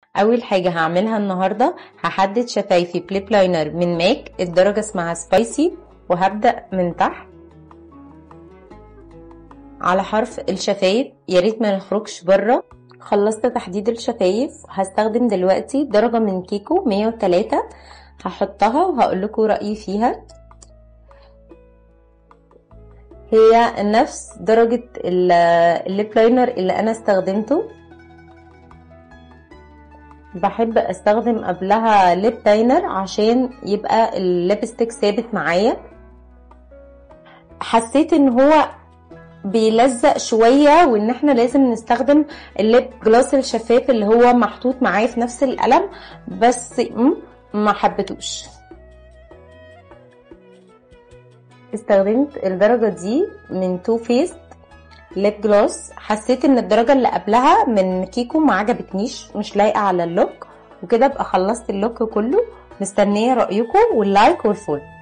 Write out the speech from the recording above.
اول حاجة هعملها النهاردة هحدد شفايفي بليب لاينر من ماك الدرجة اسمها سبايسي وهبدأ من تحت على حرف الشفايف ياريت ما نخرجش بره خلصت تحديد الشفايف هستخدم دلوقتي درجة من كيكو 103 هحطها وهقول لكم رأيي فيها هي نفس درجة الليب لاينر اللي انا استخدمته بحب استخدم قبلها ليب لاينر عشان يبقى الليبستيك ثابت معايا حسيت ان هو بيلزق شوية وان احنا لازم نستخدم الليب جلاس الشفاف اللي هو محطوط معايا في نفس القلم بس ما حبيتوش استخدمت الدرجة دي من تو فيست ليب جلوس حسيت ان الدرجة اللي قبلها من كيكو ما عجبتنيش مش لايقة على اللوك وكده ابقى خلصت اللوك كله مستنية رأيكم واللايك والفولو